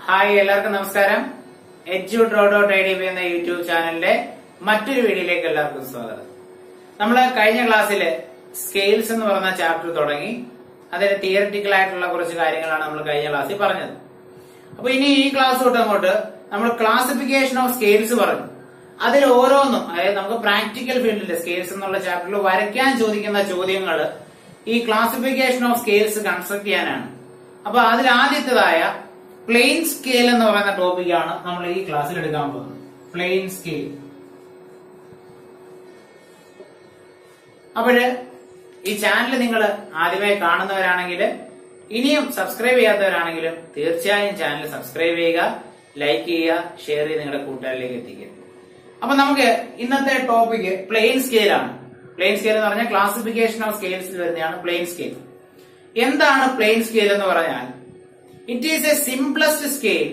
Hi എല്ലാവർക്കും നമസ്കാരം Edu Draw dot I D B എന്ന യൂട്യൂബ് ചാനലിന്റെ മറ്റൊരു വീഡിയോയിലേക്ക് എല്ലാവർക്കും സ്വാഗതം നമ്മൾ കഴിഞ്ഞ ക്ലാസ്സിൽ സ്കെയിൽസ് എന്ന് പറഞ്ഞ ചാപ്റ്റർ തുടങ്ങി അതിന്റെ തിയറിറ്റിക്കൽ ആയിട്ടുള്ള കുറച്ച് കാര്യങ്ങളാണ് നമ്മൾ കഴിഞ്ഞ ക്ലാസ്സിൽ പറഞ്ഞത് അപ്പൊ ഇനി ഈ ക്ലാസ് തൊട്ട് അങ്ങോട്ട് നമ്മൾ ക്ലാസിഫിക്കേഷൻ ഓഫ് സ്കെയിൽസ് പറഞ്ഞു അതിൽ ഓരോന്നും അതായത് നമുക്ക് പ്രാക്ടിക്കൽ ഫീൽഡിൽ സ്കെയിൽസ് എന്നുള്ള ചാപ്റ്ററിൽ വരയ്ക്കാൻ ചോദിക്കുന്ന ചോദ്യങ്ങൾ ഈ ക്ലാസിഫിക്കേഷൻ ഓഫ് സ്കെയിൽസ് കൺസ്ട്രക്ട് ചെയ്യാനാണ് അപ്പൊ അതിൽ ആദ്യത്തേതായ പ്ലെയിൻ സ്കെയിൽ എന്ന് പറയുന്ന ടോപ്പിക്കാണ് നമ്മൾ ഈ ക്ലാസ്സിൽ എടുക്കാൻ പോകുന്നത് പ്ലെയിൻ സ്കെയിൽ അപ്പോഴ് ഈ ചാനൽ നിങ്ങൾ ആദ്യമായി കാണുന്നവരാണെങ്കിൽ ഇനിയും സബ്സ്ക്രൈബ് ചെയ്യാത്തവരാണെങ്കിലും തീർച്ചയായും ചാനൽ സബ്സ്ക്രൈബ് ചെയ്യുക ലൈക്ക് ചെയ്യുക ഷെയർ ചെയ്ത് നിങ്ങളുടെ കൂട്ടുകാരിലേക്ക് എത്തിക്കുക അപ്പൊ നമുക്ക് ഇന്നത്തെ ടോപ്പിക് പ്ലെയിൻ സ്കെയിൽ ആണ് പ്ലെയിൻ സ്കെയിൽ എന്ന് പറഞ്ഞാൽ ക്ലാസിഫിക്കേഷൻ ഓഫ് സ്കെയിൽസിൽ വരുന്നതാണ് പ്ലെയിൻ സ്കെയിൽ എന്താണ് പ്ലെയിൻ സ്കെയിൽ എന്ന് പറഞ്ഞാൽ it is a simplest scale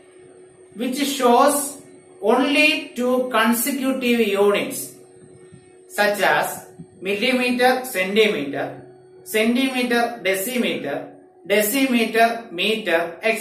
which shows only two consecutive units such as millimeter, centimeter, centimeter, decimeter, decimeter, meter, etc.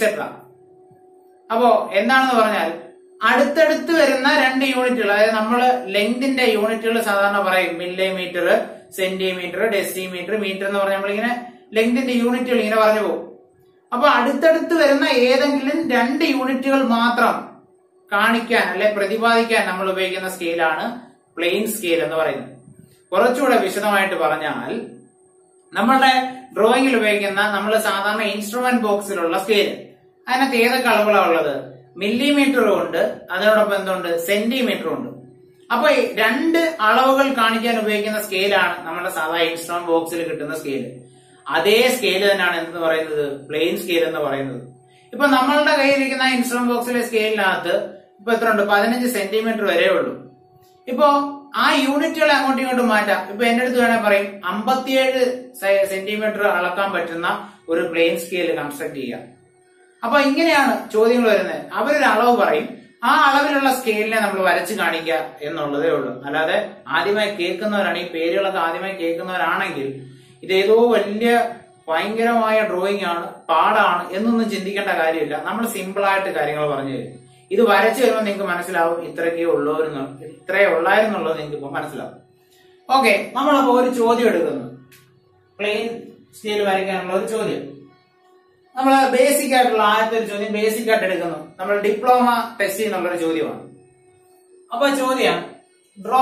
അപ്പോ എന്താണെന്ന് പറഞ്ഞാൽ അടുത്തടുത്ത് വരുന്ന രണ്ട് യൂണിറ്റുകൾ അതായത് നമ്മൾ ലെങ്തിന്റെ യൂണിറ്റുകൾ സാധാരണ പറയും മില്ലിമീറ്റർ സെന്റിമീറ്റർ ഡെസിമീറ്റർ മീറ്റർ എന്ന് പറഞ്ഞാൽ നമ്മളിങ്ങനെ ലെങ്തിന്റെ യൂണിറ്റുകൾ ഇങ്ങനെ പറഞ്ഞു പോകും അപ്പൊ അടുത്തടുത്ത് വരുന്ന ഏതെങ്കിലും രണ്ട് യൂണിറ്റുകൾ മാത്രം കാണിക്കാൻ അല്ലെ പ്രതിപാദിക്കാൻ നമ്മൾ ഉപയോഗിക്കുന്ന സ്കെയിലാണ് പ്ലെയിൻ സ്കെയിൽ എന്ന് പറയുന്നത് കുറച്ചുകൂടെ വിശദമായിട്ട് പറഞ്ഞാൽ നമ്മളുടെ ഡ്രോയിങ്ങിൽ ഉപയോഗിക്കുന്ന നമ്മൾ സാധാരണ ഇൻസ്ട്രുമെന്റ് ബോക്സിലുള്ള സ്കെയിൽ അതിനകത്ത് ഏതൊക്കെ അളവുകളാണ് ഉള്ളത് മില്ലിമീറ്ററും ഉണ്ട് അതിനോടൊപ്പം എന്തുണ്ട് സെന്റിമീറ്ററും ഉണ്ട് അപ്പൊ ഈ രണ്ട് അളവുകൾ കാണിക്കാൻ ഉപയോഗിക്കുന്ന സ്കെയിലാണ് നമ്മുടെ സാധാരണ ഇൻസ്ട്രുമെന്റ് ബോക്സിൽ കിട്ടുന്ന സ്കെയിൽ അതേ സ്കെയിൽ തന്നെയാണ് എന്തെന്ന് പറയുന്നത് പ്ലെയിൻ സ്കെയിൽ എന്ന് പറയുന്നത് ഇപ്പൊ നമ്മളുടെ കയ്യിലിരിക്കുന്ന ഇൻസ്ട്രുമെന്റ് ബോക്സിലെ സ്കെയിലിനകത്ത് ഇപ്പൊ എത്ര ഉണ്ട് പതിനഞ്ച് സെന്റിമീറ്റർ വരെ ഉള്ളൂ ഇപ്പോ ആ യൂണിറ്റുകളെ അങ്ങോട്ടും ഇങ്ങോട്ടും മാറ്റാം ഇപ്പൊ എന്റെ അടുത്ത് വേണേ പറയും അമ്പത്തിയേഴ് സെന്റിമീറ്റർ അളക്കാൻ പറ്റുന്ന ഒരു പ്ലെയിൻ സ്കെയിൽ കൺസ്ട്രക്ട് ചെയ്യുക അപ്പൊ ഇങ്ങനെയാണ് ചോദ്യങ്ങൾ വരുന്നത് അവരൊരു അളവ് പറയും ആ അളവിലുള്ള സ്കെയിലിനെ നമ്മൾ വരച്ച് കാണിക്കുക എന്നുള്ളതേ ഉള്ളൂ അല്ലാതെ ആദ്യമായി കേൾക്കുന്നവരാണ് ഈ പേരുകളൊക്കെ ആദ്യമായി കേൾക്കുന്നവരാണെങ്കിൽ ഇതേതോ വലിയ ഭയങ്കരമായ ഡ്രോയിങ് ആണ് പാടാണ് എന്നൊന്നും ചിന്തിക്കേണ്ട കാര്യമില്ല നമ്മൾ സിമ്പിൾ ആയിട്ട് കാര്യങ്ങൾ പറഞ്ഞു തരും ഇത് വരച്ചു വരുമ്പോൾ നിങ്ങൾക്ക് മനസ്സിലാവും ഇത്രയൊക്കെ ഉള്ളവരെന്ന് ഇത്രേ ഉള്ളായിരുന്നുള്ളത് നിങ്ങൾക്ക് ഇപ്പൊ മനസ്സിലാവും ഓക്കെ നമ്മളപ്പോ ഒരു ചോദ്യം എടുക്കുന്നു പ്ലെയിൻ സ്കെയിൽ വരയ്ക്കാനുള്ള ഒരു ചോദ്യം നമ്മൾ ബേസിക് ആയിട്ടുള്ള ആദ്യത്തെ ഒരു ചോദ്യം ബേസിക് ആയിട്ട് എടുക്കുന്നു നമ്മൾ ഡിപ്ലോമ ടെസ്റ്റ് എന്നുള്ള ഒരു ചോദ്യമാണ് അപ്പൊ ചോദ്യം draw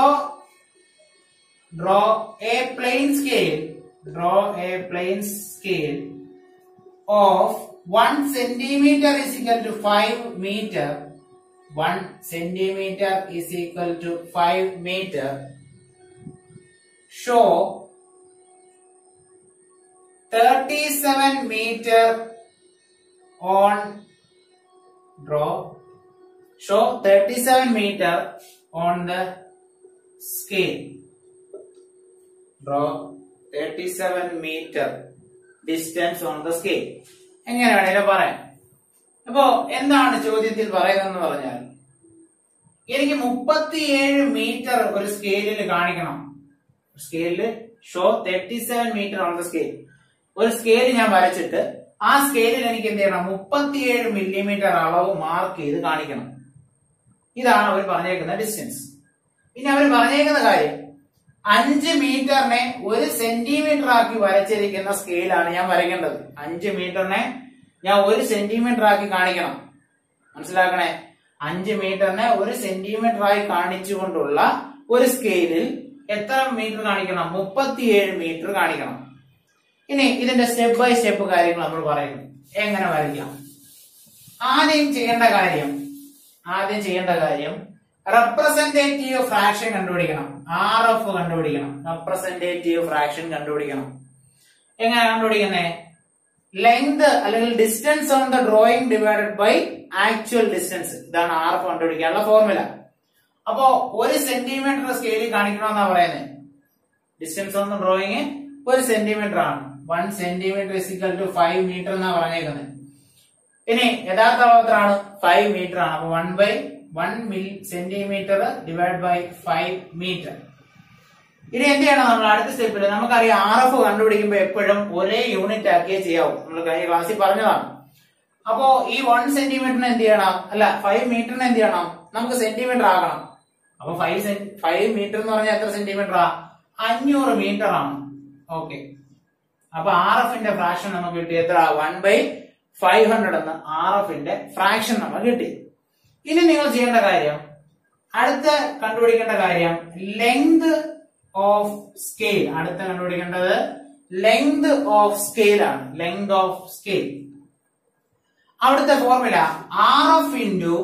draw a plain scale draw a plain scale of one centimetre is equal to five metre one centimetre is equal to five metre show 37 meter on draw show 37 meter on the scale draw 37 meter distance on the scale എങ്ങനെ വേണേലും പറയാം അപ്പോ എന്താണ് ചോദ്യത്തിൽ പറയുന്നതെന്ന് പറഞ്ഞാൽ എനിക്ക് മുപ്പത്തിയേഴ് മീറ്റർ ഒരു സ്കെയിലിൽ കാണിക്കണം സ്കെയിലിൽ show thirty seven metre on the scale ഒരു സ്കെയിൽ ഞാൻ വരച്ചിട്ട് ആ സ്കെയിലിൽ എനിക്ക് എന്ത് ചെയ്യണം മുപ്പത്തിയേഴ് മില്ലിമീറ്റർ അളവ് മാർക്ക് ചെയ്ത് കാണിക്കണം ഇതാണ് അവർ പറഞ്ഞേക്കുന്ന ഡിസ്റ്റൻസ് പിന്നെ അവർ പറഞ്ഞേക്കുന്ന കാര്യം അഞ്ച് മീറ്ററിനെ ഒരു സെന്റിമീറ്റർ ആക്കി വരച്ചിരിക്കുന്ന സ്കെയിലാണ് ഞാൻ വരയ്ക്കേണ്ടത് അഞ്ച് മീറ്ററിനെ ഞാൻ ഒരു സെന്റിമീറ്റർ ആക്കി കാണിക്കണം മനസ്സിലാക്കണേ അഞ്ച് മീറ്ററിനെ ഒരു സെന്റിമീറ്റർ ആയി കാണിച്ചുകൊണ്ടുള്ള ഒരു സ്കെയിലിൽ എത്ര മീറ്റർ കാണിക്കണം മുപ്പത്തിയേഴ് മീറ്റർ കാണിക്കണം ഇനി ഇതിന്റെ സ്റ്റെപ്പ് ബൈ സ്റ്റെപ്പ് കാര്യങ്ങൾ നമ്മൾ പറയുന്നു എങ്ങനെ വരയ്ക്കാം ആദ്യം ചെയ്യേണ്ട കാര്യം ആദ്യം ചെയ്യേണ്ട കാര്യം റെപ്രസെന്റേറ്റീവ് ഫ്രാക്ഷൻ കണ്ടുപിടിക്കണം ആർ എഫ് കണ്ടുപിടിക്കണം റെപ്രസെന്റേറ്റീവ് ഫ്രാക്ഷൻ കണ്ടുപിടിക്കണം എങ്ങനെ കണ്ടുപിടിക്കുന്നേ ലെങ്ത് അല്ലെങ്കിൽ distance on the drawing divided by actual distance ഇതാണ് ആർ എഫ് കണ്ടുപിടിക്കാനുള്ള ഫോർമുല അപ്പോ ഒരു സെന്റിമീറ്റർ സ്കെയിലിൽ കാണിക്കണമെന്നാ പറയുന്നത് ഡിസ്റ്റൻസ് ഓൺ ദ ഡ്രോയിങ് ഒരു സെന്റിമീറ്റർ ആണ് one centimetre is equal to five metre എന്നാ പറഞ്ഞേക്കുന്നത് ഇനി യഥാർത്ഥ അളവത്രാണ് ഫൈവ് മീറ്റർ ആണ് അപ്പൊ one by one mil centimetre divide by five metre ഇനി എന്ത് ചെയ്യണം നമ്മൾ അടുത്ത സ്റ്റെപ്പിൽ നമുക്കറിയാം ആർ എഫ് കണ്ടുപിടിക്കുമ്പോൾ എപ്പോഴും ഒരേ യൂണിറ്റ് ആക്കിയേ ചെയ്യാവൂ നമ്മൾ കഴിഞ്ഞ ക്ലാസ്സിൽ പറഞ്ഞതാണ് അപ്പോ ഈ വൺ സെന്റിമീറ്ററിന് എന്ത് ചെയ്യണം അല്ല ഫൈവ് മീറ്ററിന് എന്ത് ചെയ്യണം നമുക്ക് സെന്റിമീറ്റർ ആകണം അപ്പൊ ഫൈവ് ഫൈവ് മീറ്റർ എന്ന് പറഞ്ഞാൽ എത്ര സെന്റിമീറ്ററാ അഞ്ഞൂറ് മീറ്റർ ആണ് ഓക്കെ അപ്പൊ ആർ എഫിന്റെ ഫ്രാക്ഷൻ നമുക്ക് കിട്ടി എത്ര വൺ ബൈ ഫൈവ് ഹൺഡ്രഡ് എന്ന ആർ എഫിന്റെ ഫ്രാക്ഷൻ നമുക്ക് കിട്ടി ഇനി നിങ്ങൾ ചെയ്യേണ്ട കാര്യം അടുത്ത കണ്ടുപിടിക്കേണ്ട കാര്യം ലെങ്ത് ഓഫ് സ്കെയിൽ അടുത്ത കണ്ടുപിടിക്കേണ്ടത് ലെങ്ത് ഓഫ് സ്കെയിൽ ആണ് ലെങ്ത് ഓഫ് സ്കെയിൽ അവിടുത്തെ formula R F into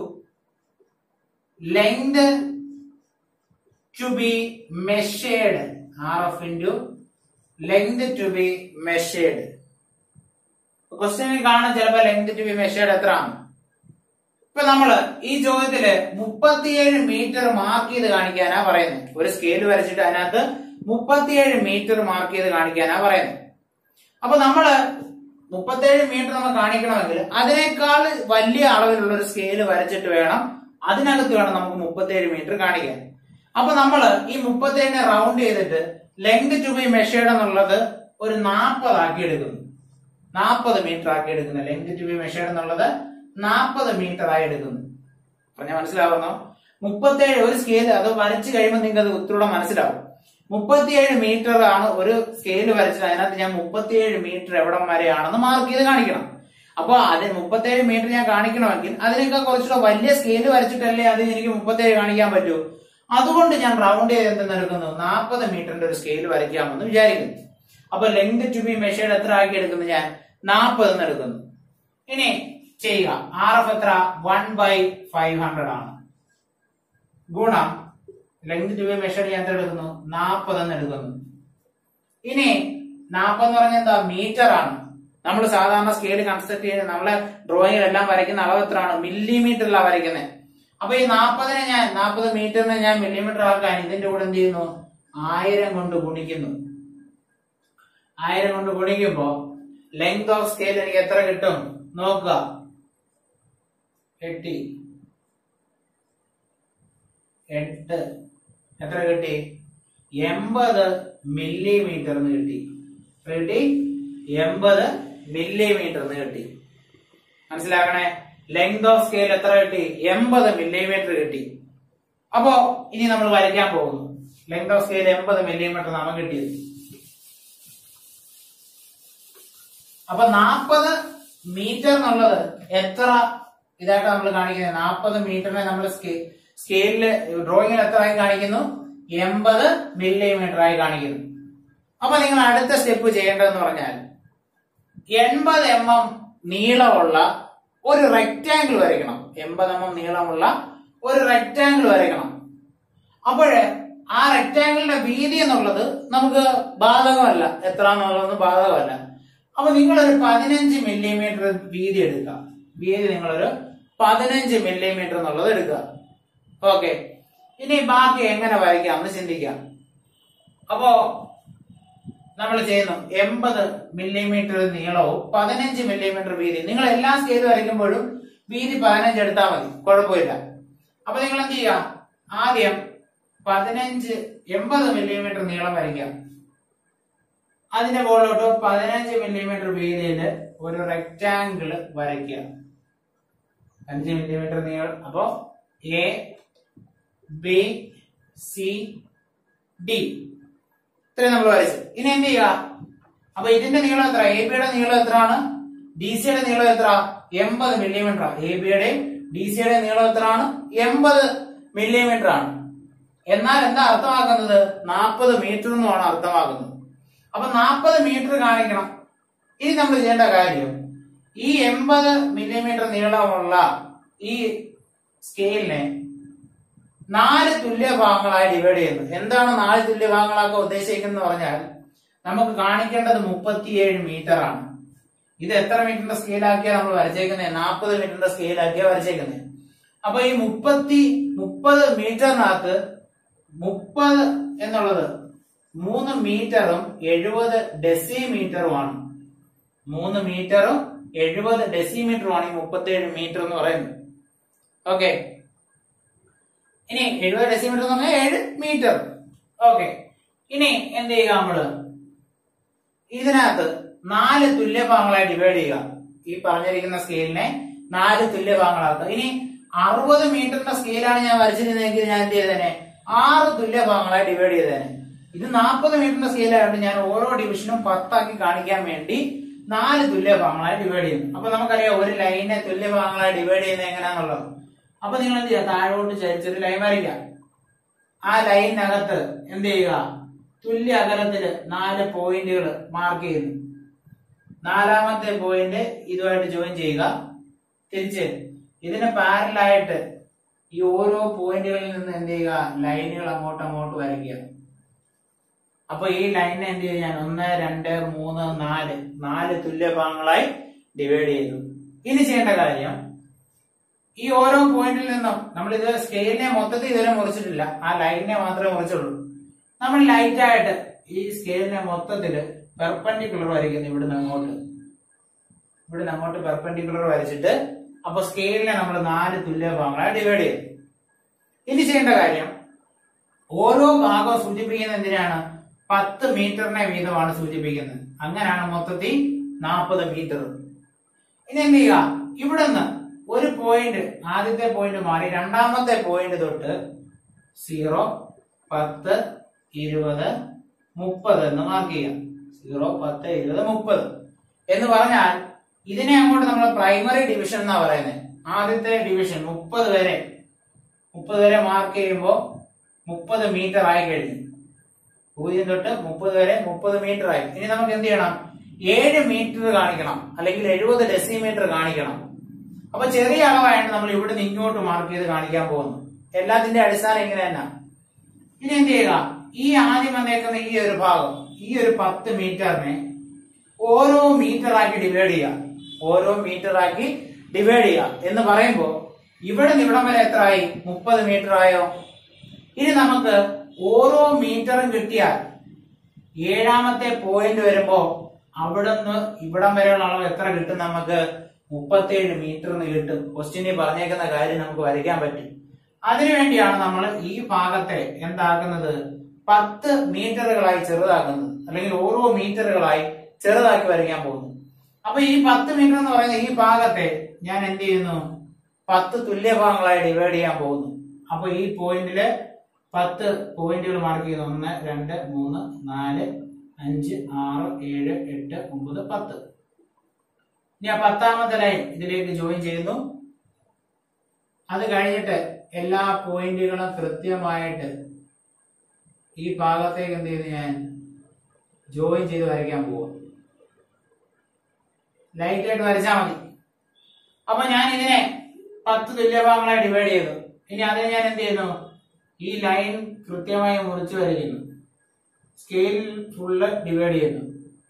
length to be measured R F into length to be measured ക്വസ്റ്റ്യനിൽ കാണാൻ ചിലപ്പോ ലെങ്ത് ടു ബി മെഷേർഡ് എത്ര ആണ് ഇപ്പൊ നമ്മള് ഈ ചോദ്യത്തില് മുപ്പത്തിയേഴ് മീറ്റർ മാർക്ക് ചെയ്ത് കാണിക്കാനാ പറയുന്നത് ഒരു സ്കെയിൽ വരച്ചിട്ട് അതിനകത്ത് മുപ്പത്തിയേഴ് മീറ്റർ മാർക്ക് ചെയ്ത് കാണിക്കാനാ പറയുന്നത് അപ്പൊ നമ്മള് മുപ്പത്തേഴ് മീറ്റർ നമ്മൾ കാണിക്കണമെങ്കിൽ അതിനേക്കാൾ വലിയ അളവിലുള്ള ഒരു സ്കെയിൽ വരച്ചിട്ട് വേണം അതിനകത്ത് വേണം നമുക്ക് മുപ്പത്തേഴ് മീറ്റർ കാണിക്കാൻ അപ്പൊ നമ്മള് ഈ മുപ്പത്തേഴിനെ റൗണ്ട് ചെയ്തിട്ട് ലെങ്ത് ടു ബി മെഷേർഡ് എന്നുള്ളത് ഒരു നാൽപ്പത് ആക്കി എടുക്കുന്നു നാൽപ്പത് മീറ്റർ ആക്കി എടുക്കുന്നു ലെങ്ത് ടു ബി മെഷേർഡ് എന്നുള്ളത് നാൽപ്പത് മീറ്റർ ആയി എടുക്കുന്നു പറഞ്ഞ മനസ്സിലാവുന്നോ മുപ്പത്തേഴ് ഒരു സ്കെയിൽ അത് വരച്ചു കഴിയുമ്പോൾ നിങ്ങൾക്ക് അത് ഒത്തിരി മനസ്സിലാവും മുപ്പത്തിയേഴ് മീറ്റർ ആണ് ഒരു സ്കെയിൽ വരച്ചത് അതിനകത്ത് ഞാൻ മുപ്പത്തിയേഴ് മീറ്റർ എവിടം വരെയാണെന്ന് മാർക്ക് ചെയ്ത് കാണിക്കണം അപ്പൊ അത് മുപ്പത്തേഴ് മീറ്റർ ഞാൻ കാണിക്കണമെങ്കിൽ അതിനേക്കാൾ കുറച്ചുകൂടെ വലിയ സ്കെയിൽ വരച്ചിട്ടല്ലേ അത് എനിക്ക് മുപ്പത്തേഴ് കാണിക്കാൻ പറ്റൂ അതുകൊണ്ട് ഞാൻ റൗണ്ട് ചെയ്ത് എന്തെന്ന് എടുക്കുന്നു നാൽപ്പത് മീറ്ററിന്റെ ഒരു സ്കെയിൽ വരയ്ക്കാമെന്ന് വിചാരിക്കുന്നു അപ്പൊ ലെങ്ത് ടു ബി മെഷേർഡ് എത്ര ആക്കി എടുക്കുന്നു ഞാൻ നാൽപ്പത് എന്ന് എടുക്കുന്നു ഇനി ചെയ്യുക ആർ എഫ് എത്ര വൺ ബൈ ഫൈവ് ഹൺഡ്രഡ് ആണ് ഗുണം ലെങ്ത് ടു ബി മെഷേർഡ് ഞാൻ എത്ര എടുക്കുന്നു നാൽപ്പത് എന്ന് എടുക്കുന്നു ഇനി നാൽപ്പത് എന്ന് പറഞ്ഞാൽ എന്താ മീറ്റർ ആണ് നമ്മൾ സാധാരണ സ്കെയിൽ കൺസ്ട്രക്ട് ചെയ്യുന്ന നമ്മളെ ഡ്രോയിങ്ങിലെല്ലാം വരയ്ക്കുന്ന അളവ് എത്രയാണ് മില്ലിമീറ്ററിലാണ് വരയ്ക്കുന്നത് അപ്പൊ ഈ നാൽപ്പതിനെ ഞാൻ നാൽപ്പത് മീറ്ററിനെ ഞാൻ മില്ലിമീറ്റർ ആക്കാൻ ഇതിന്റെ കൂടെ എന്ത് ചെയ്യുന്നു ആയിരം കൊണ്ട് ഗുണിക്കുന്നു ആയിരം കൊണ്ട് ഗുണിക്കുമ്പോ ലെങ്ത് ഓഫ് സ്കെയിൽ എനിക്ക് എത്ര കിട്ടും നോക്കുക എട്ടി എട്ട് എത്ര കിട്ടി എൺപത് മില്ലിമീറ്റർ എന്ന് കിട്ടി എത്ര കിട്ടി എൺപത് മില്ലിമീറ്റർ എന്ന് കിട്ടി മനസ്സിലാക്കണേ ലെങ്ത് ഓഫ് സ്കെയിൽ എത്ര കിട്ടി എൺപത് മില്ലിമീറ്റർ കിട്ടി അപ്പോ ഇനി നമ്മൾ വരയ്ക്കാൻ പോകുന്നു ലെങ്ത് ഓഫ് സ്കെയിൽ എൺപത് മില്ലിമീറ്റർ നമുക്ക് കിട്ടിയത് അപ്പൊ നാൽപ്പത് മീറ്റർ എന്നുള്ളത് എത്ര ഇതായിട്ട് നമ്മൾ കാണിക്കുന്നത് നാൽപ്പത് മീറ്ററിനെ നമ്മൾ സ്കെയിലില് ഡ്രോയിങ്ങിൽ എത്ര ആയി കാണിക്കുന്നു എൺപത് മില്ലിമീറ്റർ ആയി കാണിക്കുന്നു അപ്പൊ നിങ്ങൾ അടുത്ത സ്റ്റെപ്പ് ചെയ്യേണ്ടതെന്ന് പറഞ്ഞാൽ എൺപത് എം എം നീളമുള്ള ഒരു റെക്റ്റാങ്കിൾ വരയ്ക്കണം എൺപത് എം എം നീളമുള്ള ഒരു റെക്റ്റാങ്കിൾ വരയ്ക്കണം അപ്പോഴേ ആ റെക്റ്റാങ്കിളിന്റെ വീതി എന്നുള്ളത് നമുക്ക് ബാധകമല്ല എത്ര എന്നുള്ളത് ബാധകമല്ല അപ്പൊ നിങ്ങളൊരു പതിനഞ്ച് മില്ലിമീറ്റർ വീതി എടുക്കുക വീതി നിങ്ങളൊരു പതിനഞ്ച് മില്ലിമീറ്റർ എന്നുള്ളത് എടുക്കുക ഓക്കെ ഇനി ബാക്കി എങ്ങനെ വരയ്ക്കാം എന്ന് ചിന്തിക്കാം അപ്പോ നമ്മൾ ചെയ്യുന്നു എൺപത് മില്ലിമീറ്റർ നീളവും പതിനഞ്ച് മില്ലിമീറ്റർ വീതി നിങ്ങൾ എല്ലാ സ്കെയിൽ വരയ്ക്കുമ്പോഴും വീതി പതിനഞ്ച് എടുത്താൽ മതി കുഴപ്പമില്ല അപ്പൊ നിങ്ങൾ എന്ത് ചെയ്യാം ആദ്യം പതിനഞ്ച് എൺപത് മില്ലിമീറ്റർ നീളം വരയ്ക്കാം അതിന്റെ മുകളിലോട്ട് പതിനഞ്ച് മില്ലിമീറ്റർ വീതിയിൽ ഒരു റെക്റ്റാങ്കിൾ വരയ്ക്കുക അഞ്ച് മില്ലിമീറ്റർ നീളം അപ്പോ എ ബി സി ഡി ഇത്രയും നമ്മൾ വരച്ചു ഇനി എന്ത് ചെയ്യുക അപ്പൊ ഇതിന്റെ നീളം എത്ര എ ബിയുടെ നീളം എത്രയാണ് ഡി സിയുടെ നീളം എത്ര എൺപത് മില്ലിമീറ്റർ എ ബിയുടെയും ഡി സിയുടെ നീളം എത്രയാണ് എൺപത് മില്ലിമീറ്റർ ആണ് എന്നാൽ എന്താ അർത്ഥമാക്കുന്നത് നാൽപ്പത് മീറ്റർ എന്നുമാണ് അർത്ഥമാക്കുന്നത് അപ്പൊ നാൽപ്പത് മീറ്റർ കാണിക്കണം ഇനി നമ്മൾ ചെയ്യേണ്ട കാര്യം ഈ എൺപത് മില്ലിമീറ്റർ നീളമുള്ള ഈ സ്കെയിലിനെ നാല് തുല്യ ഭാഗങ്ങളായി ഡിവൈഡ് ചെയ്യുന്നു എന്താണ് നാല് തുല്യ ഭാഗങ്ങളാക്കാൻ ഉദ്ദേശിക്കുന്നത് പറഞ്ഞാൽ നമുക്ക് കാണിക്കേണ്ടത് മുപ്പത്തിയേഴ് മീറ്റർ ആണ് ഇത് എത്ര മീറ്ററിന്റെ സ്കെയിലാക്കിയാ നമ്മൾ വരച്ചേക്കുന്നത് നാൽപ്പത് മീറ്ററിന്റെ സ്കെയിലാക്കിയാ വരച്ചേക്കുന്നത് അപ്പൊ ഈ മുപ്പത്തി മുപ്പത് മീറ്ററിനകത്ത് മുപ്പത് എന്നുള്ളത് മൂന്ന് മീറ്ററും എഴുപത് ഡെസിമീറ്ററുമാണ് മൂന്ന് മീറ്ററും എഴുപത് ഡെസിമീറ്ററുമാണ് ഈ മുപ്പത്തിയേഴ് മീറ്റർ എന്ന് പറയുന്നത് ഓക്കെ ഇനി എഴുപത് ഡെസിമീറ്റർ എന്ന് പറഞ്ഞാൽ ഏഴ് മീറ്റർ ഓക്കെ ഇനി എന്ത് ചെയ്യുക നമ്മള് ഇതിനകത്ത് നാല് തുല്യ ഭാഗങ്ങളായി ഡിവൈഡ് ചെയ്യുക ഈ പറഞ്ഞിരിക്കുന്ന സ്കെയിലിനെ നാല് തുല്യ ഭാഗങ്ങളാക്കുക ഇനി അറുപത് മീറ്ററിന്റെ സ്കെയിലാണ് ഞാൻ വരച്ചിരുന്നതെങ്കിൽ ഞാൻ എന്ത് ചെയ്തേനെ ആറ് തുല്യ ഭാഗങ്ങളായി ഡിവൈഡ് ചെയ്തേനെ ഇത് നാൽപ്പത് മീറ്ററിന്റെ സ്കെയിലായതുകൊണ്ട് ഞാൻ ഓരോ ഡിവിഷനും പത്താക്കി കാണിക്കാൻ വേണ്ടി നാല് തുല്യ ഭാഗങ്ങളായി ഡിവൈഡ് ചെയ്യുന്നു അപ്പൊ നമുക്കറിയാം ഒരു ലൈനെ തുല്യ ഭാഗങ്ങളായി ഡിവൈഡ് ചെയ്യുന്നത് എങ്ങനെയാന്നുള്ളത് അപ്പൊ നിങ്ങൾ എന്ത് ചെയ്യുക താഴോട്ട് ചരിച്ചൊരു ലൈൻ വരയ്ക്കുക ആ ലൈനിനകത്ത് എന്ത് ചെയ്യുക തുല്യ അകലത്തില് നാല് പോയിന്റുകൾ മാർക്ക് ചെയ്യുന്നു നാലാമത്തെ പോയിന്റ് ഇതുമായിട്ട് ജോയിൻ ചെയ്യുക തിരിച്ച് ഇതിന് പാരലായിട്ട് ഈ ഓരോ പോയിന്റുകളിൽ നിന്ന് എന്ത് ചെയ്യുക ലൈനുകൾ അങ്ങോട്ട് അങ്ങോട്ട് വരയ്ക്കുക അപ്പൊ ഈ ലൈനിനെ എന്ത് ചെയ്യും ഞാൻ ഒന്ന് രണ്ട് മൂന്ന് നാല് നാല് തുല്യ ഭാഗങ്ങളായി ഡിവൈഡ് ചെയ്തു ഇനി ചെയ്യേണ്ട കാര്യം ഈ ഓരോ പോയിന്റിൽ നിന്നും നമ്മൾ ഇത് സ്കെയിലിനെ മൊത്തത്തിൽ ഇതുവരെ മുറിച്ചിട്ടില്ല ആ ലൈനിനെ മാത്രമേ മുറിച്ചുള്ളൂ നമ്മൾ ലൈറ്റ് ആയിട്ട് ഈ സ്കെയിലിനെ മൊത്തത്തില് പെർപെൻഡിക്കുലർ വരയ്ക്കുന്നു ഇവിടുന്ന് അങ്ങോട്ട് ഇവിടുന്ന് അങ്ങോട്ട് പെർപെൻഡിക്കുലർ വരച്ചിട്ട് അപ്പൊ സ്കെയിലിനെ നമ്മൾ നാല് തുല്യ ഭാഗങ്ങളായി ഡിവൈഡ് ചെയ്തു ഇനി ചെയ്യേണ്ട കാര്യം ഓരോ ഭാഗവും സൂചിപ്പിക്കുന്നത് എന്തിനാണ് പത്ത് മീറ്ററിനെ വീതമാണ് സൂചിപ്പിക്കുന്നത് അങ്ങനെയാണ് മൊത്തത്തിൽ നാൽപ്പത് മീറ്റർ ഇനി എന്ത് ചെയ്യുക ഇവിടുന്ന് ഒരു പോയിന്റ് ആദ്യത്തെ പോയിന്റ് മാറി രണ്ടാമത്തെ പോയിന്റ് തൊട്ട് സീറോ പത്ത് ഇരുപത് മുപ്പത് എന്ന് മാർക്ക് ചെയ്യാം സീറോ പത്ത് ഇരുപത് മുപ്പത് എന്ന് പറഞ്ഞാൽ ഇതിനെ അങ്ങോട്ട് നമ്മൾ പ്രൈമറി ഡിവിഷൻ എന്നാ പറയുന്നത് ആദ്യത്തെ ഡിവിഷൻ മുപ്പത് വരെ മുപ്പത് വരെ മാർക്ക് ചെയ്യുമ്പോൾ മുപ്പത് മീറ്റർ ആയി കഴിഞ്ഞു പൂജ്യം തൊട്ട് മുപ്പത് വരെ മുപ്പത് മീറ്റർ ആയി ഇനി നമുക്ക് എന്ത് ചെയ്യണം ഏഴ് മീറ്റർ കാണിക്കണം അല്ലെങ്കിൽ എഴുപത് ഡെസിമീറ്റർ കാണിക്കണം അപ്പൊ ചെറിയ അളവായിട്ട് നമ്മൾ ഇവിടുന്ന് ഇങ്ങോട്ട് മാർക്ക് ചെയ്ത് കാണിക്കാൻ പോകുന്നു എല്ലാത്തിന്റെ അടിസ്ഥാനം ഇങ്ങനെ തന്നെ ഇനി എന്ത് ചെയ്യുക ഈ ആദ്യം വന്നേക്കുന്ന ഈ ഒരു ഭാഗം ഈ ഒരു പത്ത് മീറ്ററിനെ ഓരോ മീറ്റർ ആക്കി ഡിവൈഡ് ചെയ്യുക ഓരോ മീറ്റർ ആക്കി ഡിവൈഡ് ചെയ്യുക എന്ന് പറയുമ്പോ ഇവിടെ നിന്ന് ഇവിടം വരെ എത്ര ആയി മുപ്പത് മീറ്റർ ആയോ ഇനി നമുക്ക് ഓരോ മീറ്ററും കിട്ടിയാൽ ഏഴാമത്തെ പോയിന്റ് വരുമ്പോ അവിടുന്ന് ഇവിടം വരെയുള്ള അളവ് എത്ര കിട്ടും നമുക്ക് മുപ്പത്തേഴ് മീറ്ററിന് കിട്ടും ക്വസ്റ്റ്യനിൽ പറഞ്ഞേക്കുന്ന കാര്യം നമുക്ക് വരയ്ക്കാൻ പറ്റും അതിനുവേണ്ടിയാണ് നമ്മൾ ഈ ഭാഗത്തെ എന്താക്കുന്നത് പത്ത് മീറ്ററുകളായി ചെറുതാക്കുന്നത് അല്ലെങ്കിൽ ഓരോ മീറ്ററുകളായി ചെറുതാക്കി വരയ്ക്കാൻ പോകുന്നു അപ്പൊ ഈ പത്ത് മീറ്റർ എന്ന് പറയുന്ന ഈ ഭാഗത്തെ ഞാൻ എന്ത് ചെയ്യുന്നു പത്ത് തുല്യ ഭാഗങ്ങളായി ഡിവൈഡ് ചെയ്യാൻ പോകുന്നു അപ്പൊ ഈ പോയിന്റില് പത്ത് പോയിന്റുകൾ മാർക്ക് ചെയ്യുന്നു ഒന്ന് രണ്ട് മൂന്ന് നാല് അഞ്ച് ആറ് ഏഴ് എട്ട് ഒമ്പത് പത്ത് ഇനി ആ പത്താമത്തെ ലൈൻ ഇതിലേക്ക് ജോയിൻ ചെയ്യുന്നു അത് കഴിഞ്ഞിട്ട് എല്ലാ പോയിന്റുകളും കൃത്യമായിട്ട് ഈ ഭാഗത്തേക്ക് എന്ത് ചെയ്യുന്നു ഞാൻ ജോയിൻ ചെയ്ത് വരയ്ക്കാൻ പോവാം ലൈറ്റ് ആയിട്ട് വരച്ചാൽ മതി അപ്പൊ ഞാൻ ഇതിനെ പത്ത് തുല്യഭാഗങ്ങളായി ഡിവൈഡ് ചെയ്തു ഇനി അതിനെ ഞാൻ എന്ത് ചെയ്യുന്നു ഈ ലൈൻ കൃത്യമായി മുറിച്ച് വരയ്ക്കുന്നു സ്കെയിൽ ഫുള്ള് ഡിവൈഡ് ചെയ്യുന്നു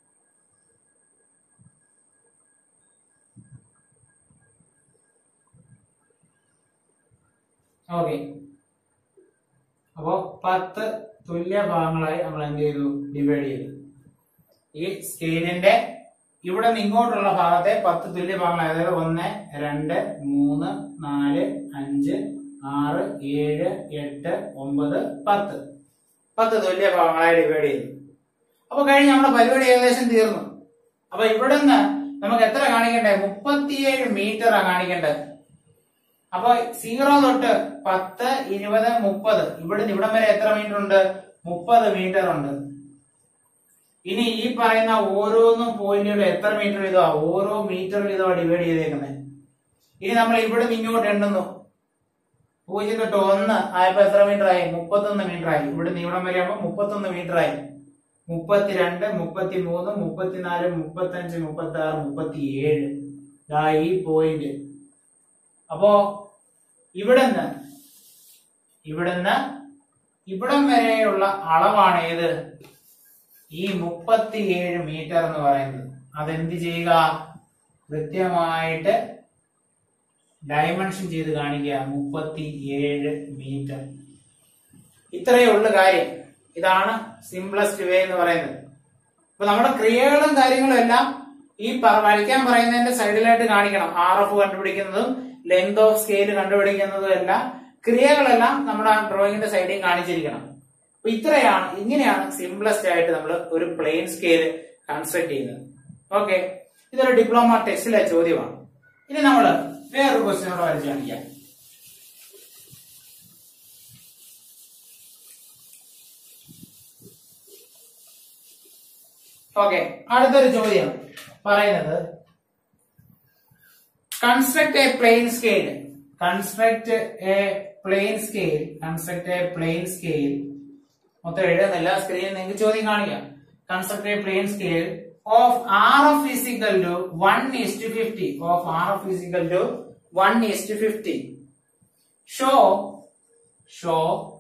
ഓക്കെ അപ്പോ പത്ത് തുല്യ ഭാഗങ്ങളായി നമ്മൾ എന്ത് ചെയ്തു ഡിവൈഡ് ചെയ്തു ഈ സ്കെയിലിന്റെ ഇവിടെ നിന്ന് ഇങ്ങോട്ടുള്ള ഭാഗത്തെ പത്ത് തുല്യ ഭാഗങ്ങൾ അതായത് ഒന്ന് രണ്ട് മൂന്ന് നാല് അഞ്ച് ആറ് ഏഴ് എട്ട് ഒമ്പത് പത്ത് പത്ത് തുല്യ ഭാഗങ്ങളായി ഡിവൈഡ് ചെയ്തു അപ്പൊ കഴിഞ്ഞ് നമ്മുടെ പരിപാടി ഏകദേശം തീർന്നു അപ്പൊ ഇവിടുന്ന് നമുക്ക് എത്ര കാണിക്കണ്ടേ മുപ്പത്തിയേഴ് മീറ്റർ ആ കാണിക്കേണ്ടത് അപ്പൊ സീറോ തൊട്ട് പത്ത് ഇരുപത് മുപ്പത് ഇവിടുന്ന് ഇവിടം വരെ എത്ര മീറ്റർ ഉണ്ട് മുപ്പത് മീറ്റർ ഉണ്ട് ഇനി ഈ പറയുന്ന ഓരോന്നും പോയിന്റുകളും എത്ര മീറ്റർ വീതമാ ഓരോ മീറ്റർ വീതമാണ് ഡിവൈഡ് ചെയ്തേക്കുന്നത് ഇനി നമ്മൾ ഇവിടെ നിന്ന് ഇങ്ങോട്ട് എണ്ണുന്നു പൂജ്യം തൊട്ട് ഒന്ന് ആയപ്പോ എത്ര മീറ്റർ ആയി മുപ്പത്തൊന്ന് മീറ്റർ ആയി ഇവിടുന്ന് ഇവിടം വരെ ആകുമ്പോ മുപ്പത്തൊന്ന് മീറ്റർ ആയി മുപ്പത്തിരണ്ട് മുപ്പത്തി മൂന്ന് മുപ്പത്തിനാല് മുപ്പത്തഞ്ച് മുപ്പത്തി ആറ് മുപ്പത്തി ഏഴ് ദാ ഈ പോയിന്റ് അപ്പോ ഇവിടുന്ന് ഇവിടുന്ന് ഇവിടം വരെയുള്ള അളവാണ് ഏത് ഈ മുപ്പത്തിയേഴ് മീറ്റർ എന്ന് പറയുന്നത് അതെന്ത് ചെയ്യുക കൃത്യമായിട്ട് ഡയമെൻഷൻ ചെയ്ത് കാണിക്കുക മുപ്പത്തി ഏഴ് മീറ്റർ ഇത്രയേ ഉള്ളു കാര്യം ഇതാണ് സിംപ്ലസ്റ്റ് വേ എന്ന് പറയുന്നത് അപ്പൊ നമ്മുടെ ക്രിയകളും കാര്യങ്ങളും എല്ലാം ഈ പ- വരയ്ക്കാൻ പറയുന്നതിന്റെ സൈഡിലായിട്ട് കാണിക്കണം ആർ എഫ് കണ്ടുപിടിക്കുന്നതും ലെങ്ത് ഓഫ് സ്കെയിൽ കണ്ടുപിടിക്കുന്നതും എല്ലാം ക്രിയകളെല്ലാം നമ്മുടെ ആ ഡ്രോയിങ്ങിന്റെ സൈഡിൽ കാണിച്ചിരിക്കണം അപ്പൊ ഇത്രയാണ് ഇങ്ങനെയാണ് സിംപ്ലസ്റ്റ് ആയിട്ട് നമ്മൾ ഒരു പ്ലെയിൻ സ്കെയിൽ കൺസ്ട്രക്ട് ചെയ്യുന്നത് ഓക്കെ ഇതൊരു ഡിപ്ലോമ ടെസ്റ്റിലെ ചോദ്യമാണ് ഇനി നമ്മൾ വേറൊരു ക്വസ്റ്റ്യൻ കൂടെ വരച്ച് കാണിക്കാം ഓക്കെ അടുത്തൊരു ചോദ്യം പറയുന്നത് construct a plain scale construct a plain scale construct a plain scale മൊത്തം എഴുതുന്നില്ല സ്ക്രീനിൽ നിങ്ങൾക്ക് ചോദ്യം കാണിക്കാം construct a plain scale of R of physical to one is to fifty show R of physical to one is to ഫിഫ്റ്റി ഷോ ഷോ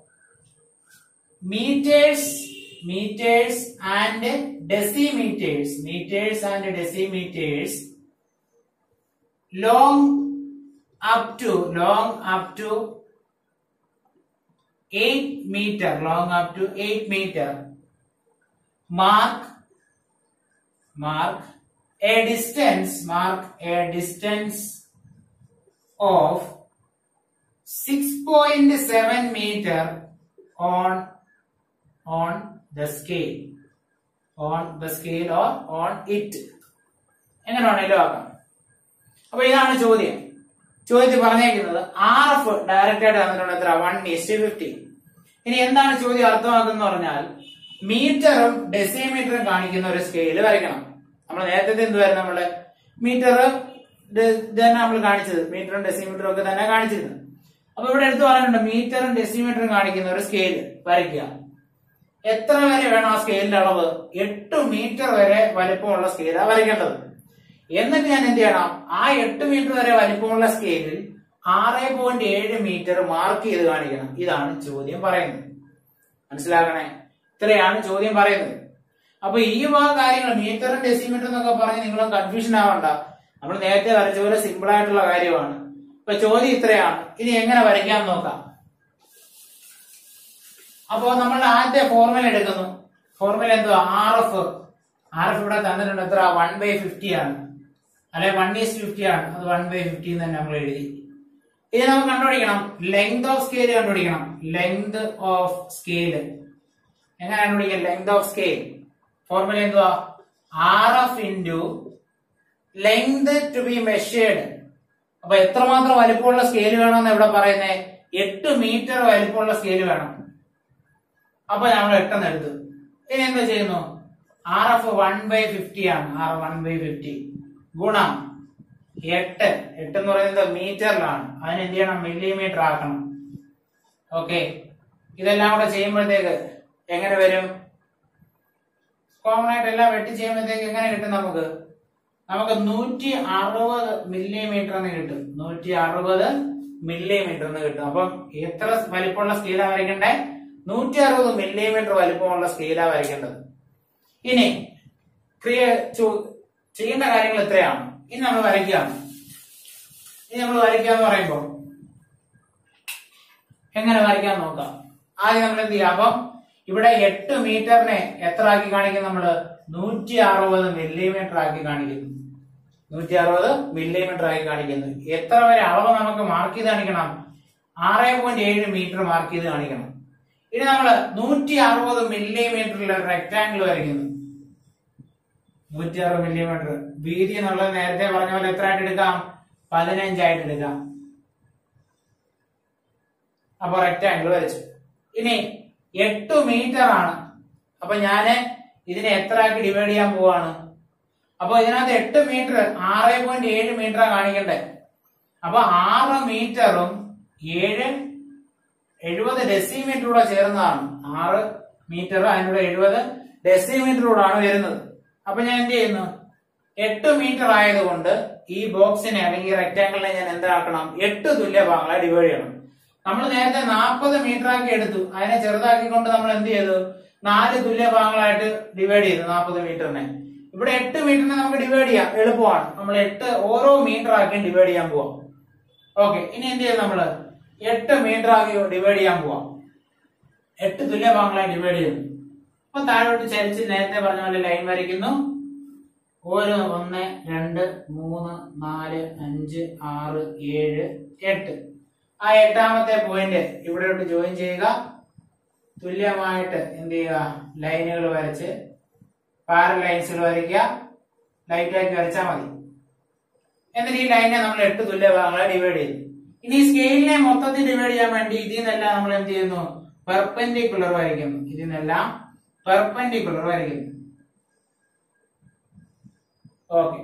meters meters and decimeters meters and decimeters long up to long up to 8 meter long up to 8 meter mark mark a distance mark a distance of 6.7 meter on on the scale on the scale or on it എങ്ങനെ വേണേലും ആക്കാം അപ്പൊ ഇതാണ് ചോദ്യം ചോദ്യത്തിൽ പറഞ്ഞേക്കുന്നത് R F direct ആയിട്ട് തന്നിട്ടുണ്ട് എത്ര വൺ ഇസ്റ്റ് ഫിഫ്റ്റി ഇനി എന്താണ് ചോദ്യം അർത്ഥമാക്കുന്നത് പറഞ്ഞാൽ മീറ്ററും ഡെസിമീറ്ററും കാണിക്കുന്ന ഒരു സ്കെയില് വരയ്ക്കണം നമ്മൾ നേരത്തെ എന്തുവായിരുന്നു നമ്മള് മീറ്റർ തന്നെ നമ്മൾ കാണിച്ചത് മീറ്ററും ഡെസിമീറ്ററും ഒക്കെ തന്നെ കാണിച്ചിരുന്നു അപ്പൊ ഇവിടെ എടുത്തു പറയുന്നുണ്ട് മീറ്ററും ഡെസിമീറ്ററും കാണിക്കുന്ന ഒരു സ്കെയിൽ വരയ്ക്കുക എത്ര വരെ വേണം ആ സ്കെയിലിന്റെ അളവ് എട്ട് മീറ്റർ വരെ വലിപ്പമുള്ള സ്കെയിലാണ് വരയ്ക്കേണ്ടത് എന്നിട്ട് ഞാൻ എന്ത് ചെയ്യണം ആ എട്ട് മീറ്റർ വരെ വലിപ്പമുള്ള സ്കെയിലിൽ ആറ് പോയിന്റ് ഏഴ് മീറ്റർ മാർക്ക് ചെയ്ത് കാണിക്കണം ഇതാണ് ചോദ്യം പറയുന്നത് മനസ്സിലാക്കണേ ഇത്രയാണ് ചോദ്യം പറയുന്നത് അപ്പൊ ഈ വക കാര്യങ്ങൾ മീറ്ററും ഡെസിമീറ്റർ എന്നൊക്കെ പറഞ്ഞ് നിങ്ങൾ കൺഫ്യൂഷൻ ആവണ്ട നമ്മൾ നേരത്തെ വരച്ച പോലെ സിമ്പിൾ ആയിട്ടുള്ള കാര്യമാണ് ഇപ്പൊ ചോദ്യം ഇത്രയാണ് ഇനി എങ്ങനെ വരയ്ക്കാൻ നോക്കാം അപ്പോ നമ്മൾ ആദ്യത്തെ ഫോർമുല എടുക്കുന്നു ഫോർമുല എന്തുവാ ആർ എഫ് ആർ എഫ് ഇവിടെ തന്നിട്ടുണ്ട് എത്ര വൺ ബൈ ഫിഫ്റ്റി ആണ് അല്ലെ വൺ ഈസ് ഫിഫ്റ്റി ആണ് അത് വൺ ബൈ ഫിഫ്റ്റി തന്നെ നമ്മൾ എഴുതി ഇത് നമുക്ക് കണ്ടുപിടിക്കണം ലെങ്ത് ഓഫ് സ്കെയിൽ കണ്ടുപിടിക്കണം ലെങ്ത് ഓഫ് സ്കെയിൽ എങ്ങനെ കണ്ടുപിടിക്കാം ലെങ്ത് ഓഫ് സ്കെയിൽ ഫോർമുല എന്തുവാ R F into length to be measured അപ്പൊ എത്രമാത്രം വലിപ്പമുള്ള സ്കെയിൽ വേണമെന്ന് ഇവിടെ പറയുന്നേ എട്ട് മീറ്റർ വലിപ്പമുള്ള സ്കെയിൽ വേണം അപ്പൊ നമ്മൾ എട്ടെന്ന് എടുത്തു ഇനി എന്താ ചെയ്യുന്നു R F one by fifty ആണ് ആർ വൺ ബൈ ഫിഫ്റ്റി ഗുണം എട്ട് എട്ട് എന്ന് പറയുന്നത് മീറ്ററിലാണ് അതിന് എന്ത് ചെയ്യണം മില്ലിമീറ്റർ ആക്കണം ഓക്കെ ഇതെല്ലാം കൂടെ ചെയ്യുമ്പോഴത്തേക്ക് എങ്ങനെ വരും കോമൺ ആയിട്ട് എല്ലാം വെട്ടി ചെയ്യുമ്പോഴത്തേക്ക് എങ്ങനെ കിട്ടും നമുക്ക് നമുക്ക് നൂറ്റി അറുപത് മില്ലിമീറ്റർ എന്ന് കിട്ടും നൂറ്റി അറുപത് മില്ലിമീറ്റർ എന്ന് കിട്ടും അപ്പം എത്ര വലിപ്പമുള്ള സ്കെയിലാ വരയ്ക്കണ്ടേ നൂറ്റി അറുപത് മില്ലിമീറ്റർ വലിപ്പമുള്ള സ്കെയിലാ വരയ്ക്കേണ്ടത് ഇനി ക്രിയ ചു- ചെയ്യേണ്ട കാര്യങ്ങൾ ഇത്രയാണ് ഇനി നമ്മൾ വരയ്ക്കുകയാണ് ഇനി നമ്മൾ വരയ്ക്കുക എന്ന് പറയുമ്പോൾ എങ്ങനെ വരയ്ക്കാൻ നോക്കാം ആദ്യം നമ്മൾ എന്ത് ചെയ്യാം അപ്പം ഇവിടെ എട്ട് മീറ്ററിനെ എത്ര ആക്കി കാണിക്കും നമ്മള് നൂറ്റി അറുപത് മില്ലിമീറ്റർ ആക്കി കാണിക്കുന്നു നൂറ്റി അറുപത് മില്ലിമീറ്റർ ആക്കി കാണിക്കുന്നു എത്ര വരെ അളവ് നമുക്ക് മാർക്ക് ചെയ്ത് കാണിക്കണം ആറ് പോയിന്റ് ഏഴ് മീറ്റർ മാർക്ക് ചെയ്ത് കാണിക്കണം ഇനി നമ്മൾ നൂറ്റി അറുപത് മില്ലിമീറ്ററിൽ റെക്ടാംഗിൾ വരയ്ക്കുന്നു നൂറ്റി അറുപത് മില്ലിമീറ്റർ വീതി എന്നുള്ളത് നേരത്തെ പറഞ്ഞ പോലെ എത്ര ആയിട്ട് എടുക്കാം പതിനഞ്ചായിട്ട് എടുക്കാം അപ്പൊ റെക്ടാംഗിൾ വരച്ചു ഇനി എട്ട് മീറ്റർ ആണ് അപ്പൊ ഞാന് ഇതിനെ എത്ര ആക്കി ഡിവൈഡ് ചെയ്യാൻ പോവാണ് അപ്പൊ ഇതിനകത്ത് എട്ട് മീറ്റർ ആറ് പോയിന്റ് ഏഴ് മീറ്റർ കാണിക്കണ്ടേ അപ്പൊ ആറ് മീറ്ററും ഏഴ് എഴുപത് ഡെസിമീറ്റർ കൂടെ ചേർന്നതാണ് ആറ് മീറ്റർ അതിനൂടെ എഴുപത് ഡെസിമീറ്റർ കൂടാണ് വരുന്നത് അപ്പൊ ഞാൻ എന്ത് ചെയ്യുന്നു എട്ട് മീറ്റർ ആയതുകൊണ്ട് ഈ ബോക്സിനെ അല്ലെങ്കിൽ റെക്ടാംഗിളിനെ ഞാൻ എന്താക്കണം എട്ട് തുല്യ ഭാഗങ്ങളെ ഡിവൈഡ് ചെയ്യണം നമ്മൾ നേരത്തെ നാൽപ്പത് മീറ്റർ ആക്കി എടുത്തു അതിനെ ചെറുതാക്കിക്കൊണ്ട് നമ്മൾ എന്ത് ചെയ്തു നാല് തുല്യ ഭാഗങ്ങളായിട്ട് ഡിവൈഡ് ചെയ്തു നാൽപ്പത് മീറ്ററിനെ ഇവിടെ എട്ട് മീറ്ററിനെ നമുക്ക് ഡിവൈഡ് ചെയ്യാം എളുപ്പമാണ് നമ്മൾ എട്ട് ഓരോ മീറ്റർ ആക്കി ഡിവൈഡ് ചെയ്യാൻ പോവാം ഓക്കെ ഇനി എന്ത് ചെയ്യും നമ്മള് എട്ട് മീറ്റർ ആക്കി ഡിവൈഡ് ചെയ്യാൻ പോവാം എട്ട് തുല്യ ഭാഗങ്ങളായി ഡിവൈഡ് ചെയ്യുന്നു അപ്പൊ താഴോട്ട് ചരിച്ച് നേരത്തെ പറഞ്ഞ പോലെ ലൈൻ വരയ്ക്കുന്നു ഓരോ ഒന്ന് രണ്ട് മൂന്ന് നാല് അഞ്ച് ആറ് ഏഴ് എട്ട് ആ എട്ടാമത്തെ പോയിന്റ് ഇവിടെയോട്ട് ജോയിൻ ചെയ്യുക തുല്യമായിട്ട് എന്ത് ചെയ്യുക ലൈനുകൾ വരച്ച് പാരലൈൻസുകൾ വരയ്ക്കുക ലൈറ്റ് ആക്കി വരച്ചാൽ മതി എന്നിട്ട് ഈ ലൈനെ നമ്മൾ എട്ട് തുല്യ ഭാഗങ്ങളെ ഡിവൈഡ് ചെയ്തു ഇനി ഈ സ്കെയിലിനെ മൊത്തത്തിൽ ഡിവൈഡ് ചെയ്യാൻ വേണ്ടി ഇതിൽ നിന്നെല്ലാം നമ്മൾ എന്ത് ചെയ്യുന്നു പെർപെൻഡിക്കുലർ വരയ്ക്കുന്നു ഇതിൽ നിന്നെല്ലാം പെർപെൻഡിക്കുലർ വരയ്ക്കുന്നു ഓക്കെ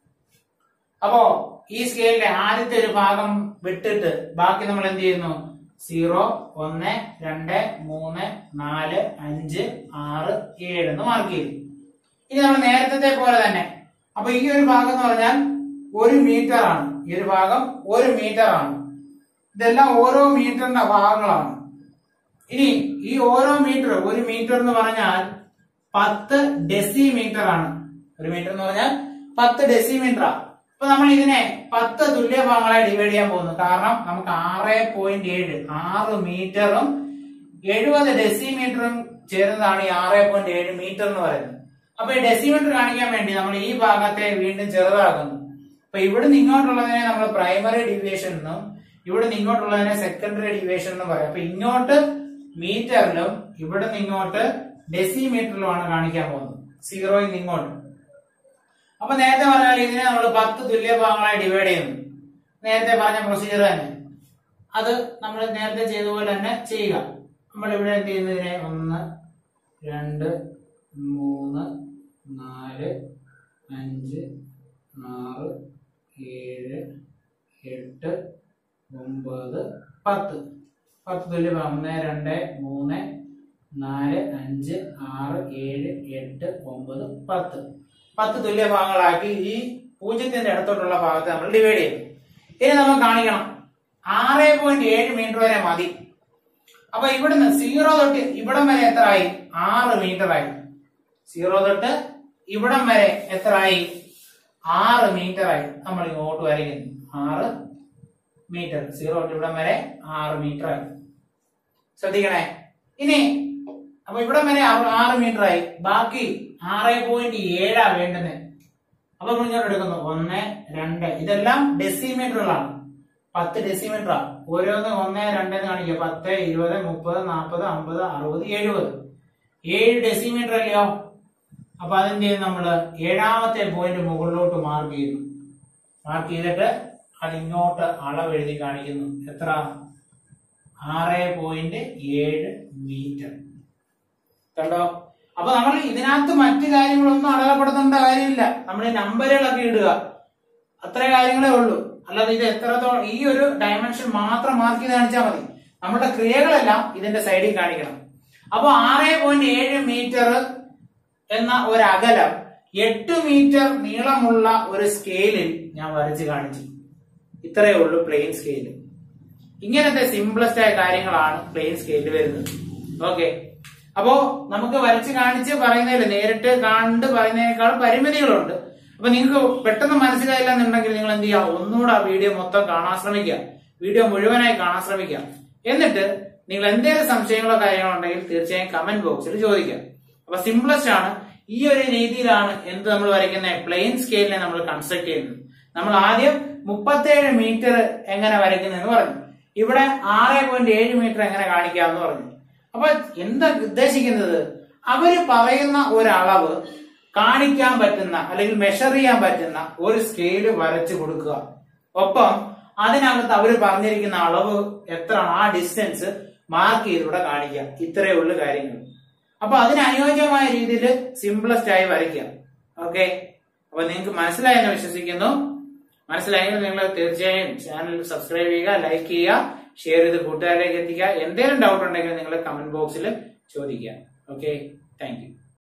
അപ്പോ ഈ സ്കെയിലിന്റെ ആദ്യത്തെ ഒരു ഭാഗം വിട്ടിട്ട് ബാക്കി നമ്മൾ എന്ത് ചെയ്യുന്നു സീറോ ഒന്ന് രണ്ട് മൂന്ന് നാല് അഞ്ച് ആറ് ഏഴ് എന്ന് മാർക്ക് ചെയ്തു ഇനി നമ്മൾ നേരത്തെ പോലെ തന്നെ അപ്പൊ ഈ ഒരു ഭാഗം എന്ന് പറഞ്ഞാൽ ഒരു മീറ്റർ ആണ് ഈ ഒരു ഭാഗം ഒരു മീറ്റർ ആണ് ഇതെല്ലാം ഓരോ മീറ്ററിന്റെ ഭാഗങ്ങളാണ് ഇനി ഈ ഓരോ മീറ്റർ ഒരു മീറ്റർ എന്ന് പറഞ്ഞാൽ പത്ത് ഡെസിമീറ്റർ ആണ് ഒരു മീറ്റർ എന്ന് പറഞ്ഞാൽ പത്ത് ഡെസിമീറ്റർ ആണ് അപ്പൊ നമ്മൾ ഇതിനെ പത്ത് തുല്യ ഭാഗങ്ങളായി ഡിവൈഡ് ചെയ്യാൻ പോകുന്നു കാരണം നമുക്ക് ആറ് പോയിന്റ് ഏഴ് ആറ് മീറ്ററും എഴുപത് ഡെസിമീറ്ററും ചേരുന്നതാണ് ഈ ആറ് പോയിന്റ് ഏഴ് മീറ്റർ എന്ന് പറയുന്നത് അപ്പൊ ഈ ഡെസിമീറ്റർ കാണിക്കാൻ വേണ്ടി നമ്മൾ ഈ ഭാഗത്തെ വീണ്ടും ചെറുതാക്കുന്നു അപ്പൊ ഇവിടുന്ന് ഇങ്ങോട്ടുള്ളതിനെ നമ്മൾ പ്രൈമറി ഡിവിയേഷൻ എന്നും ഇവിടുന്ന് ഇങ്ങോട്ടുള്ളതിനെ സെക്കൻഡറി ഡിവിയേഷൻ എന്നും പറയാം അപ്പൊ ഇങ്ങോട്ട് മീറ്ററിലും ഇവിടുന്ന് ഇങ്ങോട്ട് ഡെസിമീറ്ററിലുമാണ് കാണിക്കാൻ പോകുന്നത് സീറോയിൽ നിന്ന് ഇങ്ങോട്ട് അപ്പൊ നേരത്തെ പറഞ്ഞാൽ ഇതിനെ നമ്മൾ പത്ത് തുല്യ ഭാഗങ്ങളായി ഡിവൈഡ് ചെയ്യുന്നു നേരത്തെ പറഞ്ഞ പ്രൊസീജിയർ തന്നെ അത് നമ്മൾ നേരത്തെ ചെയ്ത പോലെ തന്നെ ചെയ്യുക നമ്മൾ ഇവിടെ എന്ത് ചെയ്യുന്നതിനെ ഒന്ന് രണ്ട് മൂന്ന് നാല് അഞ്ച് ആറ് ഏഴ് എട്ട് ഒമ്പത് പത്ത് പത്ത് തുല്യ ഭാഗം ഒന്ന് രണ്ട് മൂന്ന് നാല് അഞ്ച് ആറ് ഏഴ് എട്ട് ഒമ്പത് പത്ത് പത്ത് തുല്യ ഭാഗങ്ങളാക്കി ഈ പൂജ്യത്തിന്റെ അടുത്തോട്ടുള്ള ഭാഗത്തെ നമ്മൾ ഡിവൈഡ് ചെയ്യും ഇനി നമ്മൾ കാണിക്കണം ആറ് പോയിന്റ് ഏഴ് മീറ്റർ വരെ മതി അപ്പൊ ഇവിടുന്ന് സീറോ തൊട്ട് ഇവിടം വരെ എത്ര ആയി ആറ് മീറ്റർ ആയി സീറോ തൊട്ട് ഇവിടം വരെ എത്ര ആയി ആറ് മീറ്റർ ആയി നമ്മൾ ഇങ്ങോട്ട് വരയ്ക്കുന്നു ആറ് മീറ്റർ സീറോ തൊട്ട് ഇവിടം വരെ ആറ് മീറ്റർ ആയി ശ്രദ്ധിക്കണേ ഇനി അപ്പൊ ഇവിടം വരെ ആറ് ആറ് മീറ്റർ ആയി ബാക്കി ആറ് പോയിന്റ് ഏഴാ വേണ്ടുന്നത് അപ്പൊ നമ്മൾ ഇങ്ങോട്ട് എടുക്കുന്നു ഒന്ന് രണ്ട് ഇതെല്ലാം ഡെസിമീറ്ററുകളാണ് പത്ത് ഡെസിമീറ്ററാ ഓരോന്ന് ഒന്ന് രണ്ട് എന്ന് കാണിക്കുക പത്ത് ഇരുപത് മുപ്പത് നാൽപ്പത് അമ്പത് അറുപത് എഴുപത് ഏഴ് ഡെസിമീറ്റർ അല്ലയോ അപ്പൊ അതെന്ത് ചെയ്യും നമ്മള് ഏഴാമത്തെ പോയിന്റ് മുകളിലോട്ട് മാർക്ക് ചെയ്യുന്നു മാർക്ക് ചെയ്തിട്ട് അത് ഇങ്ങോട്ട് അളവ് എഴുതി കാണിക്കുന്നു എത്ര ആറ് പോയിന്റ് ഏഴ് മീറ്റർ കണ്ടോ അപ്പൊ നമ്മൾ ഇതിനകത്ത് മറ്റു കാര്യങ്ങളൊന്നും അടയാളപ്പെടുത്തേണ്ട കാര്യമില്ല നമ്മൾ ഈ നമ്പറുകളൊക്കെ ഇടുക അത്ര കാര്യങ്ങളേ ഉള്ളൂ അല്ലാതെ ഇത് എത്രത്തോളം ഈ ഒരു ഡയമെൻഷൻ മാത്രം മാർക്ക് ചെയ്ത് കാണിച്ചാൽ മതി നമ്മുടെ ക്രിയകളെല്ലാം ഇതിന്റെ സൈഡിൽ കാണിക്കണം അപ്പൊ ആറ് പോയിന്റ് ഏഴ് മീറ്റർ എന്ന ഒരു അകലം എട്ട് മീറ്റർ നീളമുള്ള ഒരു സ്കെയിലിൽ ഞാൻ വരച്ച് കാണിച്ചു ഇത്രയേ ഉള്ളൂ പ്ലെയിൻ സ്കെയിൽ ഇങ്ങനത്തെ സിംപ്ലസ്റ്റ് ആയ കാര്യങ്ങളാണ് പ്ലെയിൻ സ്കെയിലിൽ വരുന്നത് ഓക്കെ അപ്പോ നമുക്ക് വരച്ച് കാണിച്ച് പറയുന്നതിൽ നേരിട്ട് കണ്ട് പറയുന്നതിനേക്കാൾ പരിമിതികളുണ്ട് അപ്പൊ നിങ്ങൾക്ക് പെട്ടെന്ന് മനസ്സിലായില്ല എന്നുണ്ടെങ്കിൽ നിങ്ങൾ എന്ത് ചെയ്യുക ഒന്നുകൂടെ ആ വീഡിയോ മൊത്തം കാണാൻ ശ്രമിക്കുക വീഡിയോ മുഴുവനായി കാണാൻ ശ്രമിക്കുക എന്നിട്ട് നിങ്ങൾ എന്തെങ്കിലും സംശയങ്ങളോ കാര്യങ്ങളോ ഉണ്ടെങ്കിൽ തീർച്ചയായും കമന്റ് ബോക്സിൽ ചോദിക്കുക അപ്പൊ സിംപ്ലസ്റ്റ് ആണ് ഈ ഒരു രീതിയിലാണ് എന്ത് നമ്മൾ വരയ്ക്കുന്ന പ്ലെയിൻ സ്കെയിലിനെ നമ്മൾ കൺസ്ട്രക്ട് ചെയ്യുന്നത് നമ്മൾ ആദ്യം മുപ്പത്തേഴ് മീറ്റർ എങ്ങനെ വരയ്ക്കുന്നതെന്ന് പറഞ്ഞു ഇവിടെ ആറ് പോയിന്റ് ഏഴ് മീറ്റർ എങ്ങനെ കാണിക്കാമെന്ന് പറഞ്ഞു അപ്പൊ എന്താ ഉദ്ദേശിക്കുന്നത് അവര് പറയുന്ന ഒരളവ് കാണിക്കാൻ പറ്റുന്ന അല്ലെങ്കിൽ മെഷർ ചെയ്യാൻ പറ്റുന്ന ഒരു സ്കെയില് വരച്ചു കൊടുക്കുക ഒപ്പം അതിനകത്ത് അവര് പറഞ്ഞിരിക്കുന്ന അളവ് എത്രയാണ് ആ ഡിസ്റ്റൻസ് മാർക്ക് ചെയ്ത് ഇവിടെ കാണിക്കുക ഇത്രയേ ഉള്ളു കാര്യങ്ങൾ അപ്പൊ അതിന് അനുയോജ്യമായ രീതിയിൽ സിംപ്ലസ്റ്റ് ആയി വരയ്ക്കുക ഓക്കെ അപ്പൊ നിങ്ങൾക്ക് മനസ്സിലായെന്ന് വിശ്വസിക്കുന്നു മനസ്സിലായെങ്കിൽ നിങ്ങൾ തീർച്ചയായും ചാനൽ സബ്സ്ക്രൈബ് ചെയ്യുക ലൈക്ക് ചെയ്യുക ഷെയർ ചെയ്ത് കൂട്ടുകാരിലേക്ക് എത്തിക്കുക എന്തെങ്കിലും ഡൗട്ട് ഉണ്ടെങ്കിൽ നിങ്ങൾ കമന്റ് ബോക്സിൽ ചോദിക്കുക ഓക്കെ താങ്ക് യു